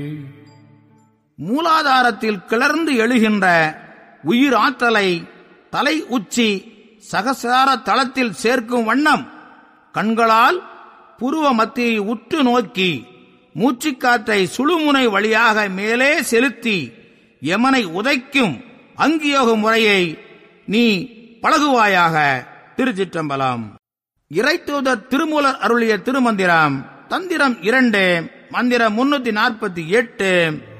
மூலாதாரத்தில் கிளர்ந்து எழுகின்ற உயிர் ஆற்றலை தலை உச்சி சகசார தளத்தில் சேர்க்கும் வண்ணம் கண்களால் புருவ மத்தியை உற்று நோக்கி மூச்சுக்காற்றை சுழுமுனை வழியாக மேலே செலுத்தி யமனை உதைக்கும் அங்கியோக முறையை நீ பழகுவாயாக திருச்சிற்றம்பலம் இறைத்தூதர் திருமூலர் அருளிய திருமந்திரம் தந்திரம் இரண்டு மந்திரம் முன்னூத்தி நாற்பத்தி எட்டு